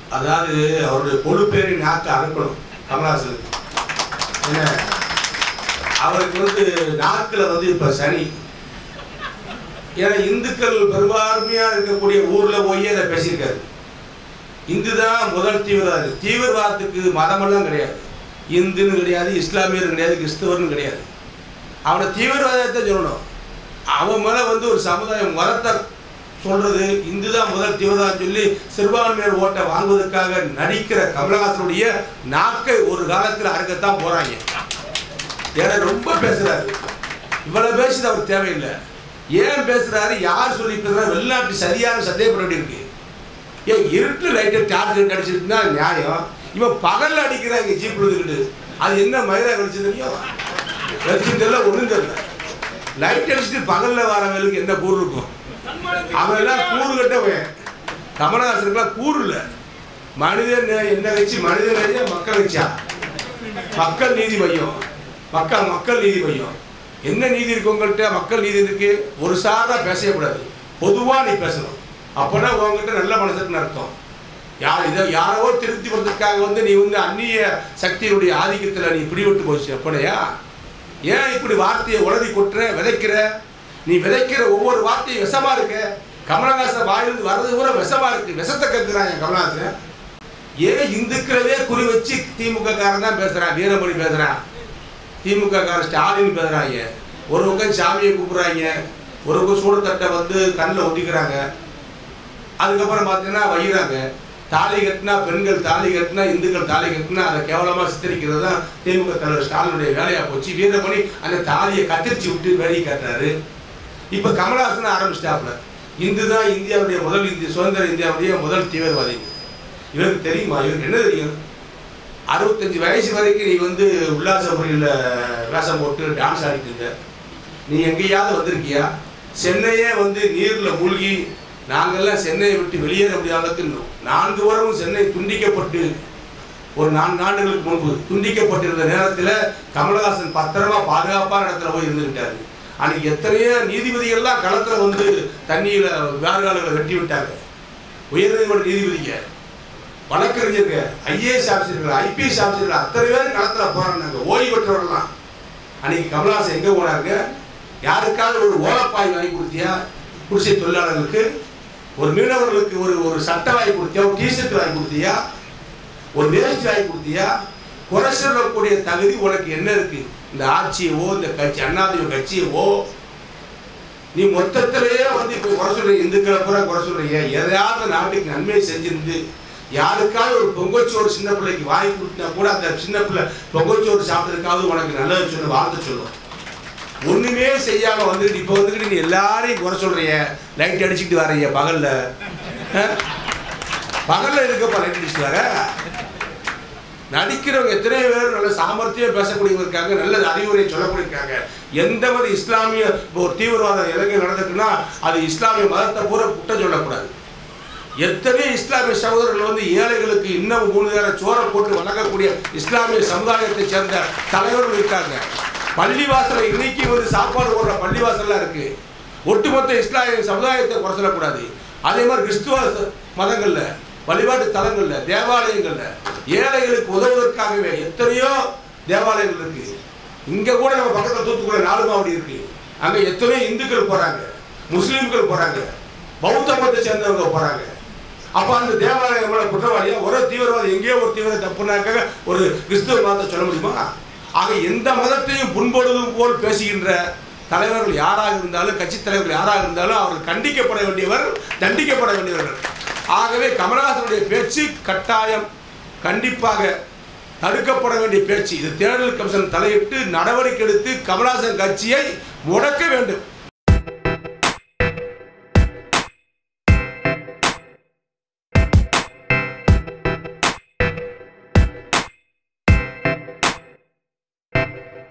அதாவது அவருடைய பொறுப்பேறி நாக்கு அனுப்பணும் கமலஹாசனுக்கு என்ன அவருக்கு வந்து நாக்கில் வந்து இப்போ சனி ஏன்னா இந்துக்கள் பெரும்பான்மையாக இருக்கக்கூடிய ஊரில் போய் அதை பேசியிருக்காரு இந்து தான் முதல் தீவிரவாதி தீவிரவாதத்துக்கு மதமெல்லாம் கிடையாது இந்துன்னு கிடையாது இஸ்லாமியர் கிடையாது கிறிஸ்தவர்னு கிடையாது அவனை தீவிரவாதத்தை சொல்லணும் அவன் மேலே வந்து ஒரு சமுதாயம் மதத்தை சொல்றது இந்து தான் முதல் தீவிரவாதம் சொல்லி சிறுபான்மையர் ஓட்டை வாங்குவதற்காக நடிக்கிற கமலஹாசனுடைய நாக்கை ஒரு காலத்தில் அறுக்கத்தான் போறாங்க ஏன்னா ரொம்ப பேசுறாரு இவ்வளவு பேசுறது அவர் தேவையில்லை ஏன் பேசுறாரு யார் சொல்லி பேசுறாரு வெளிநாட்டு சரியான சந்தேகப்பட வேண்டியிருக்கு ஏன் இருட்டு லைட்டை டார்ச் லைட் அடிச்சிருக்குன்னா நியாயம் இவன் பகல்ல அடிக்கிறாங்க ஜீப் விழுந்துக்கிட்டு அது என்ன மயிரா வெளிச்சம் தெரியும் வெளிச்சம் தெரியல ஒன்றும் தெரியல லைட் அடிச்சுட்டு பகல்ல வரவங்களுக்கு என்ன கூறு இருக்கும் அவன் எல்லாம் கூறு கட்டவன் கமலஹாசனுக்குலாம் கூறு இல்லை மனிதன் என்ன கட்சி மனிதன் கட்சியா மக்கள் கட்சியா மக்கள் நீதி மையம் மக்கள் மக்கள் நீதி மையம் என்ன நீதி இருக்கு உங்கள்கிட்ட மக்கள் நீதி இருக்கு ஒரு சாரா பேசவே கூடாது பொதுவா நீ பேசணும் அப்பனா உங்ககிட்ட நல்ல மனசுக்குன்னு அர்த்தம் யார் இதை யாரோ திருப்தி பண்றதுக்காக வந்து நீ வந்து அந்நிய சக்தியினுடைய ஆதிக்கத்தில் நீ பிடிவிட்டு போச்சு அப்பனையா ஏன் இப்படி வார்த்தையை உளறி கொட்டுற விதைக்கிற நீ விதைக்கிற ஒவ்வொரு வார்த்தையும் விஷமா இருக்க கமலஹாசன் வாயிலிருந்து வர்றது கூட விஷமா இருக்கு விஷத்தை கக்குறான் என் கமலஹாசன் ஏன் இந்துக்களவே குறி வச்சு திமுக காரன் தான் பேசுறான் வீரமணி பேசுறான் திமுக காரன் ஸ்டாலின் பேசுறாங்க ஒரு பக்கம் சாமியை கூப்பிடுறாங்க ஒரு பக்கம் சூடத்தட்டை வந்து கண்ணில் ஒட்டிக்கிறாங்க அதுக்கப்புறம் பார்த்தீங்கன்னா வைகிறாங்க தாலி கட்டினா பெண்கள் தாலி கட்டினா இந்துக்கள் தாலி கட்டினா அதை கேவலமாக சித்தரிக்கிறது தான் திமுக தலைவர் ஸ்டாலினுடைய வேலையாக போச்சு வீரமணி அந்த தாலியை கத்திரிச்சு விட்டு வேலையை காட்டுறாரு இப்போ கமலஹாசன் ஆரம்பிச்சிட்டாப்புல இந்து தான் இந்தியாவுடைய முதல் இந்திய சுதந்திர இந்தியாவுடைய முதல் தீவிரவாதி இவருக்கு தெரியுமா இவருக்கு என்ன தெரியும் அறுபத்தஞ்சு வயசு வரைக்கும் நீ வந்து உல்லாச முறையில் வேஷம் போட்டு டான்ஸ் ஆடிட்டு இருந்த நீ எங்கேயாவது வந்திருக்கியா சென்னையே வந்து நீரில் மூழ்கி நாங்கெல்லாம் சென்னையை விட்டு வெளியேற முடியாததுக்கு நான்கு வாரமும் சென்னை துண்டிக்கப்பட்டு ஒரு நான்கு ஆண்டுகளுக்கு முன்பு துண்டிக்கப்பட்டிருந்த நேரத்தில் கமலஹாசன் பத்திரமா பாதுகாப்பான இடத்துல போய் இருந்துக்கிட்டாரு அன்னைக்கு எத்தனையோ நீதிபதிகள்லாம் களத்தில் வந்து தண்ணியில் வேறுகாலங்களை வெட்டி விட்டாங்க உயர்நீதிமன்ற நீதிபதிங்க வழக்கறிஞர்கள் ஐஏஎஸ் ஆஃபீஸர்கள் ஐபிஎஸ் ஆஃபீஸர்கள் அத்தனை பேர் களத்தில் போராடினாங்க ஓய்வு பெற்றவர்கள்லாம் அன்னைக்கு கமலஹாசன் எங்கே போனாருங்க யாருக்காவது ஒரு ஓலப்பாய் வாங்கி கொடுத்தியா குடிசை தொழிலாளர்களுக்கு ஒரு மீனவர்களுக்கு ஒரு ஒரு சட்டை வாங்கி கொடுத்தியா ஒரு டிஷர்ட் வாங்கி கொடுத்தியா ஒரு வேஷ்டி வாங்கி கொடுத்தியா குறை சொல்லக்கூடிய தகுதி உனக்கு என்ன இருக்கு இந்த ஆட்சியவோ இந்த கட்சி அண்ணாதிமுக கட்சியவோ நீ மொத்தத்திலேயே வந்து இப்போ குறை சொல்ற இந்துக்களை பூரா குறை சொல்றீங்க எதையாவது நாட்டுக்கு நன்மை செஞ்சிருந்து யாருக்காவது ஒரு பொங்கச்சோறு சின்ன பிள்ளைக்கு வாங்கி கொடுத்தா கூட அந்த சின்ன பிள்ளை பொங்கச்சோறு சாப்பிட்டதுக்காவது உனக்கு நல்லது சொல்லு வாழ்த்து சொல்லும் ஒண்ணுமே செய்யாம வந்துட்டு இப்போ வந்துட்டு நீ எல்லாரையும் குறை சொல்றீங்க லைட் அடிச்சுட்டு வர்றீங்க பகல்ல அஹ்? பகல்ல இருக்கப்பா லைட் அடிச்சுட்டு வர நடிக்கிறவங்க எத்தனை பேர் நல்ல சாமர்த்தியம் பேசக்கூடியவங்க இருக்காங்க நல்ல அறிவுரை சொல்லக்கூடிய இருக்காங்க எந்த ஒரு இஸ்லாமிய இப்போ ஒரு தீவிரவாத இலங்கை நடந்திருக்குன்னா அது இஸ்லாமிய மதத்தை பூரா குற்றம் சொல்லக்கூடாது எத்தனை இஸ்லாமிய சகோதரர்கள் வந்து ஏழைகளுக்கு இன்னும் மூணு நேரம் சோறை போட்டு வணங்கக்கூடிய இஸ்லாமிய சமுதாயத்தை சேர்ந்த தலைவர்கள் இருக்காங்க பள்ளிவாசல இன்னைக்கு வந்து சாப்பாடு போடுற பள்ளிவாசல்லாம் இருக்கு ஒட்டுமொத்த இஸ்லாமிய சமுதாயத்தை குறை சொல்லக்கூடாது அதே மாதிரி கிறிஸ்துவ ச- மதங்கள்ல வழிபாட்டு தலங்கள்ல தேவாலயங்கள்ல ஏழைகளுக்கு உதவுவதற்காகவே எத்தனையோ தேவாலயங்கள் இருக்கு இங்க கூட நம்ம பக்கத்துல தூத்துக்குடி நாலு மாவடி இருக்கு அங்க எத்தனையோ இந்துக்கள் போறாங்க முஸ்லீம்கள் போறாங்க பௌத்த மதத்தை சேர்ந்தவங்க போறாங்க அப்ப அந்த தேவாலயம் மேல குற்றவாளியா ஒரு தீவிரவாதி எங்கேயோ ஒரு தீவிர தப்புனாக்க ஒரு கிறிஸ்துவ மதத்தை சொல்ல முடியுமா ஆக எந்த மதத்தையும் புண்படுவது போல் பேசுகின்ற தலைவர்கள் யாராக இருந்தாலும் கட்சி தலைவர்கள் யாராக இருந்தாலும் அவர்கள் கண்டிக்கப்பட வேண்டியவர் தண்டிக்கப்பட வேண்டியவர்கள் ஆகவே கமலஹாசனுடைய பேச்சு கட்டாயம் கண்டிப்பாக தடுக்கப்பட வேண்டிய பேச்சு இது தேர்தல் கமிஷன் தலையிட்டு நடவடிக்கை எடுத்து கமலஹாசன் கட்சியை முடக்க வேண்டும்